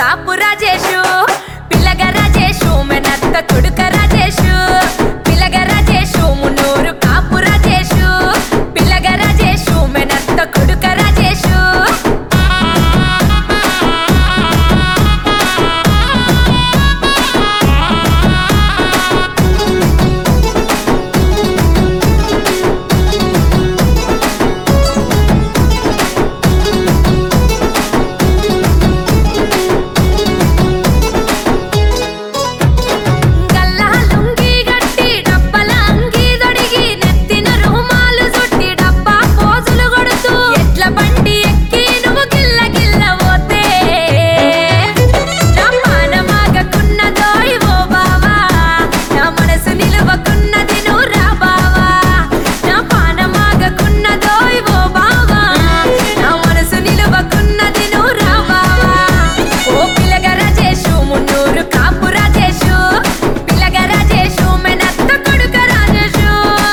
కాపు రాజేషు పిల్లగ రాజేషు మెనత్త కొడుక రాజేషు పిల్లగ రాజేషు మున్నూరు కాపు రాజేషు పిల్లగ రాజేషు మెనత్త కొడుక రాజేషు గల్లా లుంగి గట్టి డబ్బల అంగి దొడిగి నెత్తిన రుమాలు చుట్టి డబ్బా పోజులు కొడుతూ ఎట్ల బండి ఎక్కి నువ్వు గిల్ల గిల్ల పోతే నా మానమాగకున్నదోయ్ ఓ బావా నా మనసు నిలువకున్నది నువ్వు రా బావా నా పానమాగకున్నదోయ్ ఓ బావా నా మనసు నిలువకున్నది నువ్వు రా బావా ఓ పిల్లగ రాజేషు మున్నూరు కాపు రాజేషు పిల్లగ రాజేషు మెనత్త కొడుక రాజేషు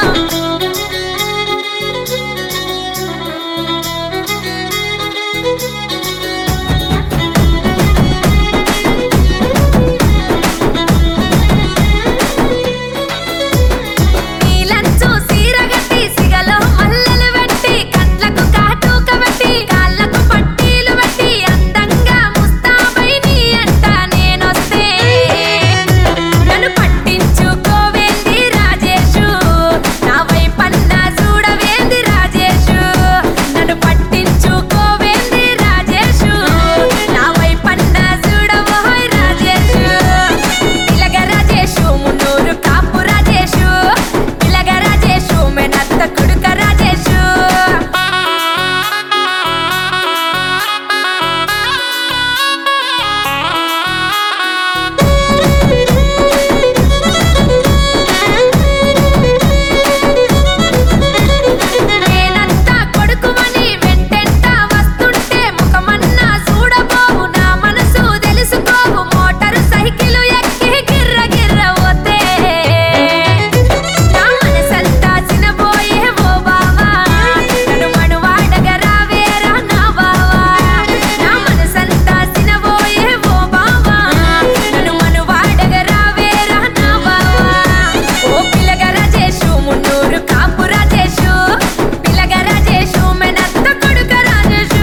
నీలంచు సీరగట్టి సిగలో మల్లెలు పెట్టి కండ్లకు కాటుక పెట్టి కాళ్ళకు పట్టీలు పెట్టి అందంగా ముస్తాబై నీ అంట నేనొస్తే నన్ను పట్టించుకోవేంది రాజేషు నా వైపన్న చూడవేంది రాజేషు నన్ను పట్టించుకోవేంది రాజేషు నా వైపన్న చూడవోయ్ రాజేషు పిల్లగ రాజేషు మున్నూరు కాపు రాజేషు పిల్లగ రాజేషు మెనత్త కొడుక రాజేషు నేనంతా కొడుకుమని వెంటెంట వస్తుంటే ముఖమన్నా చూడబోవు నా మనసు తెలుసుకోవు మోటారు సైకిల్ ఎక్కి గిర్ర గిర్ర పోతే నా మనసంతా చినబోయే ఓ బావా నన్ను మనువాడగా రావేరా నా బావా నా మనసంతా చినబోయే ఓ బావా నన్ను మనువాడగా రావేరా నా బావా ఓ పిల్లగ రాజేషు మున్నూరు కాపు రాజేషు పిల్లగ రాజేషు మెనత్త కొడుక రాజేషు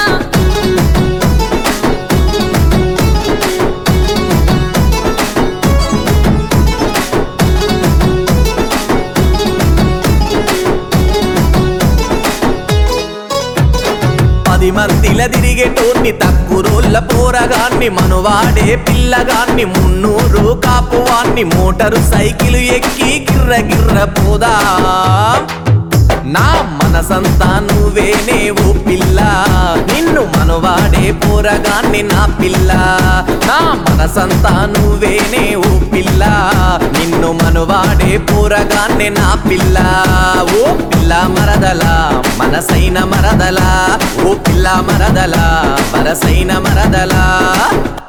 పది మందిల తిరిగేటోన్ని తక్కురోళ్ళ పోరగాన్ని మనువాడే పిల్లగాన్ని మున్నూరు కాపువాన్ని మోటారు సైకిల్ ఎక్కి గిర్ర గిర్ర పోదా నా మనసంతా నువ్వేనే ఓ పిల్ల నిన్ను మనవాడే పోరగాన్ని నా పిల్ల నా మనసంతా నువ్వేనే ఓ పిల్ల నిన్ను మనవాడే పోరగాన్ని నా పిల్ల ఓ పిల్ల మరదల మనసైన మరదల ఓ పిల్ల మరదల వరసైన మరదల